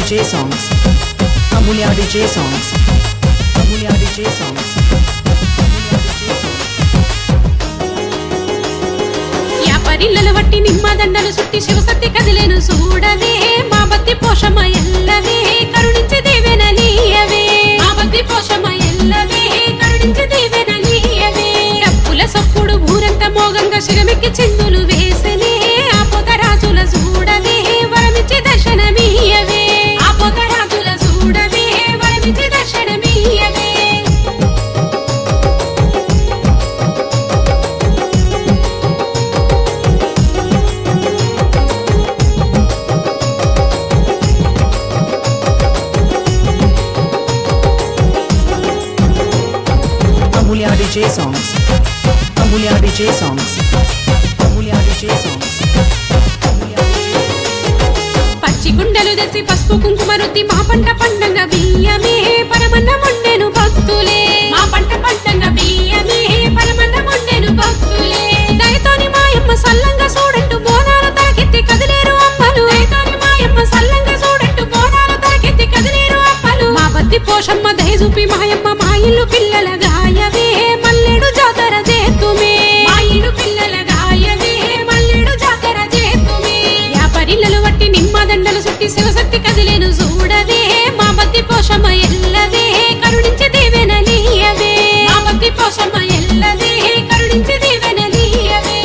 DJ songs. Amulya DJ songs. Amulya DJ songs. Amulya DJ songs. యాపరిల్లలు వట్టి నిమ్మదండలు సుట్టి శివసత్తి కదిలేను చూడవే మా బత్తి పోషమ ఎల్లవే కరుణించి దీవెనలీయవే మా బత్తి పోషమ ఎల్లవే కరుణించి దీవెనలీయవే డప్పుల సప్పుడు ఊరంత మోగంగా శిరమిక్కి చిందులు వేసనే ఆ పొగరాజుల చూడవే వరమిచ్చి దర్శనమీయవే ఆ పొగరాజుల చూడవే వరమిచ్చి దర్శనమీయవే Amulya DJ songs. Amulya DJ songs. Amulya DJ songs. Amulya DJ పచ్చి గుండెలు తెచ్చి పసుపు కుంకుమ రుద్ది మా పంట పండంగా బియ్యమే పరమన్న మొండెను భక్తులే మా పంట పండంగా బియ్యమే పరమన్న మొండెను భక్తులే దయతోని మాయమ్మ సల్లంగా చూడంటూ బోనాలు తాకెత్తి కదిలేరు అమ్మలు దయతోని మాయమ్మ సల్లంగా చూడంటూ బోనాలు తాకెత్తి కదిలేరు అమ్మలు మా బద్ది పోషమ్మ దయ చూపి మాయమ్మ మా ఇల్లు పిల్లల గాయవే మల్లెడు జాతర చేతుమే మా ఇల్లు పిల్లల గాయవే మల్లెడు జాతర చేతుమే యాపరిల్లలు వట్టి నిమ్మదండలు సుట్టి శివశక్తి కదిలేను చూడవే మా బద్ది పోషమ్మ ఎల్లవే కరుణించి దీవెనలీయవే మా బద్ది పోషమ్మ ఎల్లవే కరుణించి దీవెనలీయవే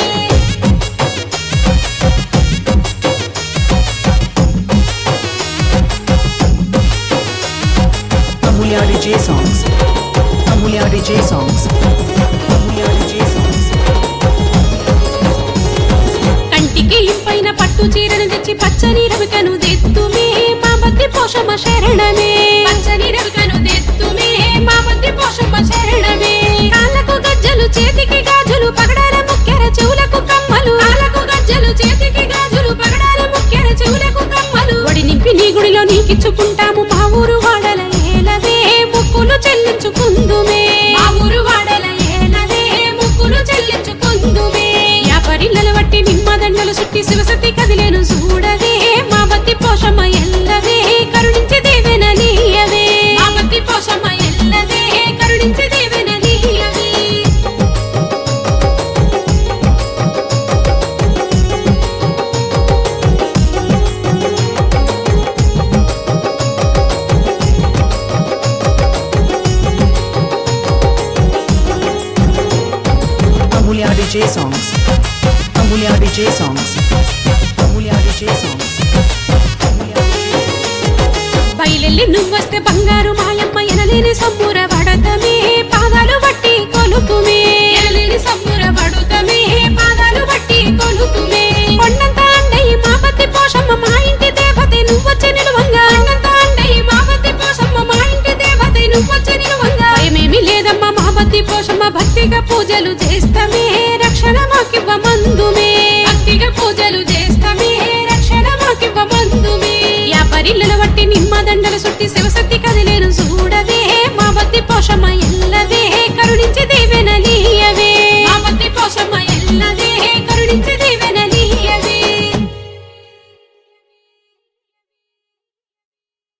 Amulya DJ songs. Amulya DJ songs. Amulya DJ songs. కంటికి ఇంపైన పట్టు చీరను తెచ్చి పచ్చని రవికను దెత్తుమే మా బద్ది పోషమ్మ శరణమే పచ్చని రవికను దెత్తుమే మా బద్ది పోషమ్మ శరణమే కాళ్ళకు గజ్జలు చేతికి గాజులు పగడాల ముక్కెర చెవులకు కమ్మలు కాళ్ళకు గజ్జలు చేతికి గాజులు పగడాల ముక్కెర చెవులకు కమ్మలు ఒడి నింపి నీ గుడిలో నీకిచ్చుకుంటాము మా ఊరు వాడల ఏలవే ముక్కులు చెల్లించుకుందుమే మా ఊరు వాడల ఏలవే ముక్కులు చెల్లించుకుందుమే యాపరిల్లలు వట్టి నిమ్మదండలు సుట్టి శివసతి కదిలేను చూడవే మా బత్తి పోషమ్మ ఎల్లవే కరుణించి దేవెనలీయవే మా బత్తి పోషమ్మ ఎల్లవే కరుణించి దేవెనలీయవే Amulya DJ songs. Amulya DJ songs. Amulya DJ songs. Amulya DJ బయలెల్లి నువ్వొస్తే బంగారు మాయమ్మ ఎనలేని సమ్ముర పడతమే పాదాలు బట్టి కొలుతుమే ఎనలేని సమ్ముర పడుతమే పాదాలు బట్టి కొలుతుమే కొండంత అండయి మా బత్తి పోషమ్మ మా ఇంటి దేవతే నువ్వొచ్చి నిలువంగా కొండంత అండయి మా బత్తి పోషమ్మ మా ఇంటి దేవతే నువ్వొచ్చి నిలువంగా భయమేమి లేదమ్మా మా బత్తి పోషమ్మ భక్తిగా పూజలు చేస్తమే రక్షణ మాకివ్వ మందుమే భక్తిగా పూజలు చేస్తమే రక్షణ మాకివ్వ మందుమే యాపరిల్లల వట్టి నిమ్మదండలు సుట్టి శివశక్తి కదిలేను చూడవే మా బత్తి పోషమ్మ